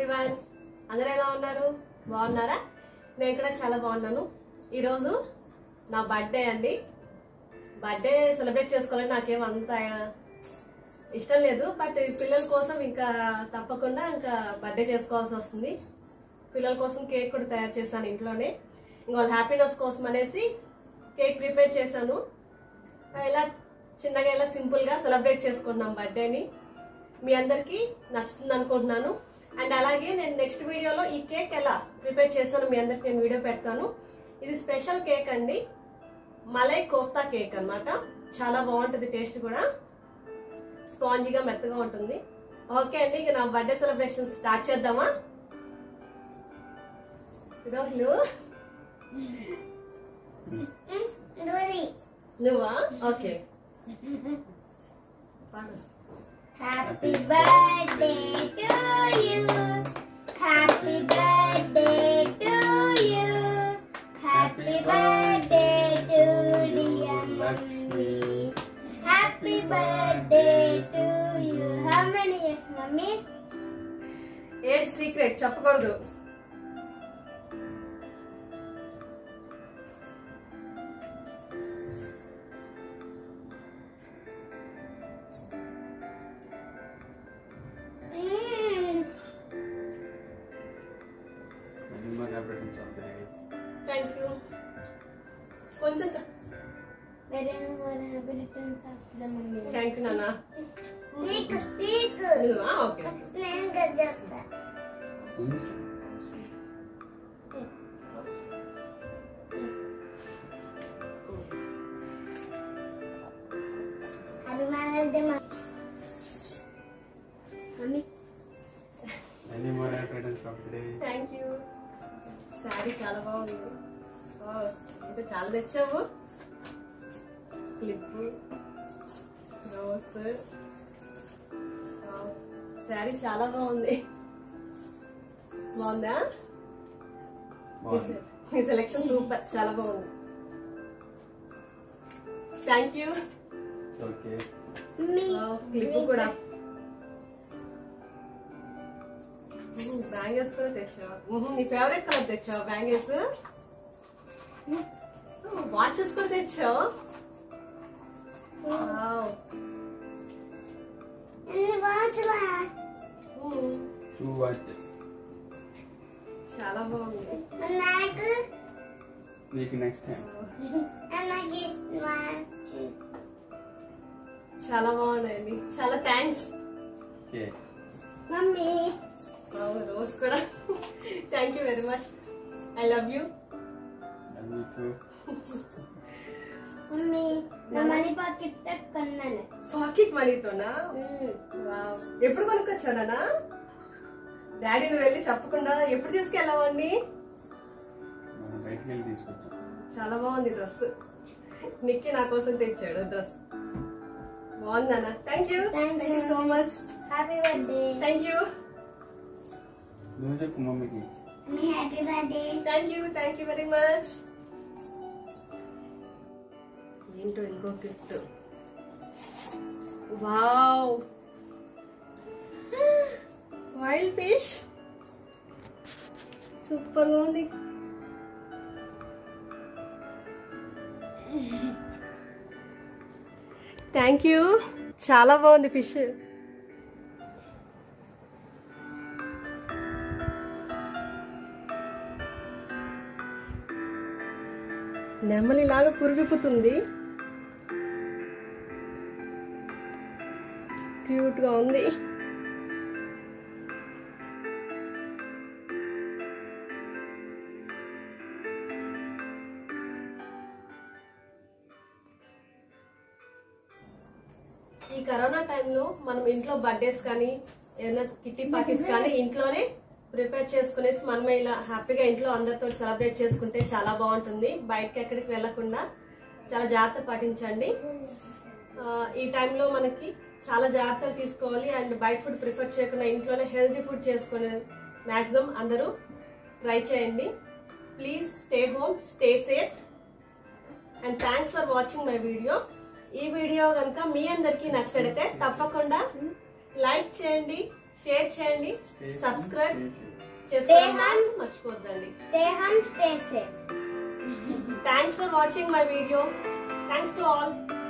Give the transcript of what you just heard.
Everyone అందరూ ఎలా ఉన్నారు బాగున్నారా నేను కూడా చాలా బాగున్నాను ఈరోజు నా బర్త్డే అండి బర్త్డే సెలబ్రేట్ చేసుకోవాలని నాకేం అంత ఇష్టం లేదు బట్ పిల్లల కోసం ఇంకా తప్పకుండా ఇంకా బర్త్డే చేసుకోవాల్సి వస్తుంది పిల్లల కోసం కేక్ కూడా తయారు చేశాను ఇంట్లోనే ఇంకా వాళ్ళ హ్యాపీనెస్ కోసం అనేసి కేక్ ప్రిపేర్ చేశాను ఇలా చిన్నగా ఇలా సింపుల్గా సెలబ్రేట్ చేసుకున్నాం బర్త్డేని మీ అందరికీ నచ్చుతుంది అనుకుంటున్నాను అండ్ అలాగే నేను నెక్స్ట్ వీడియోలో ఈ కేక్ ఎలా ప్రిపేర్ చేస్తానో మీ అందరికి నేను వీడియో పెడతాను ఇది స్పెషల్ కేక్ అండి మలై కోఫ్తా కేక్ అన్నమాట చాలా బాగుంటుంది టేస్ట్ కూడా స్పాంజీగా మెత్తగా ఉంటుంది ఓకే అండి ఇక నా బర్త్డే సెలబ్రేషన్ స్టార్ట్ చేద్దామా రోహ్లు నువ్వా ఓకే పాడు Happy birthday to you. Happy birthday to you. Happy birthday to dear mommy. Happy birthday to you. How many years, mommy? Age secret చెప్పకూడదు Mm. Many more applicants are there. Thank you కొంచెం Very more happy returns of the mommy. Thank you నాన్న నీకు నీకు నువ్వా okay నేను cut చేస్తా happy marriage day mummy Many more applicants of the day. Thank you sari చాలా బాగుంది ఓ, ఇంకా చాలా తెచ్చావు క్లిప్ రోస్ శారీ చాలా బాగుంది బాగుందా Morning. మీ సెలెక్షన్ సూపర్ చాలా బాగుంది థ్యాంక్ యూ It's okay. మీ క్లిప్ కూడా బ్యాంగిల్స్ కూడా తెచ్చావా ఉహు, నీ ఫేవరెట్ కలర్ తెచ్చావా బ్యాంగిల్స్ వాచెస్ కూడా తెచ్చావు వావ్. ఎన్ని వాచులా ఉమ్, Two watches. చాలా బాగుంది నాకు Make next time. నాకు వాచ్ చాలా బాగున్నాయండి చాలా థ్యాంక్స్ Okay. మమ్మీ రోజ్ కూడా thank you very much I love you Love you too. Mummy నా మనీ పాకెట్ కొన్నాను పాకెట్ మనీతోనా మ్మ్. వావ్. ఎప్పుడు కొనుక్కొచ్చానా డాడీ నువ్వు వెళ్ళి చెప్పకుండా ఎప్పుడు తీసుకెళ్ళావండి మనం బయటికి వెళ్ళి తీసుకొచ్చాం చాలా బాగుంది డ్రెస్ నిక్కి నా కోసం తెచ్చాడు డ్రెస్ బాగుందన్న thank you Thank thank you you. So much happy birthday thank you నువ్వు చెప్పు మమ్మీకి మీ happy birthday thank you thank you very much ఏంటో ఇంకో gift wow wild fish super గా ఉంది థ్యాంక్ యూ చాలా బాగుంది ఫిష్ నెమలిలాగా పురిగిపోతుంది క్యూట్ గా ఉంది ఈ కరోనా టైంలో మనం ఇంట్లో బర్త్డేస్ కానీ ఏదైనా కిట్టి పార్టీస్ కానీ ఇంట్లోనే ప్రిపేర్ చేసుకునేసి మనమే ఇలా హ్యాపీగా ఇంట్లో అందరితో సెలబ్రేట్ చేసుకుంటే చాలా బాగుంటుంది బయటకి ఎక్కడికి వెళ్లకుండా చాలా జాగ్రత్త పాటించండి ఆ, ఈ టైంలో మనకి చాలా జాగ్రత్తలు తీసుకోవాలి అండ్ బయట ఫుడ్ ప్రిఫర్ చేయకుండా ఇంట్లోనే హెల్తీ ఫుడ్ చేసుకునే మ్యాక్సిమం అందరూ ట్రై చేయండి please stay home stay safe and thanks for watching my video ఈ వీడియో కనుక మీ అందరికీ నచ్చినట్లయితే తప్పకుండా లైక్ చేయండి షేర్ చేయండి సబ్స్క్రైబ్ Stay చేసుకోవడం home. మర్చిపోద్దండి Stay home, stay safe. Thanks for watching my video thanks to all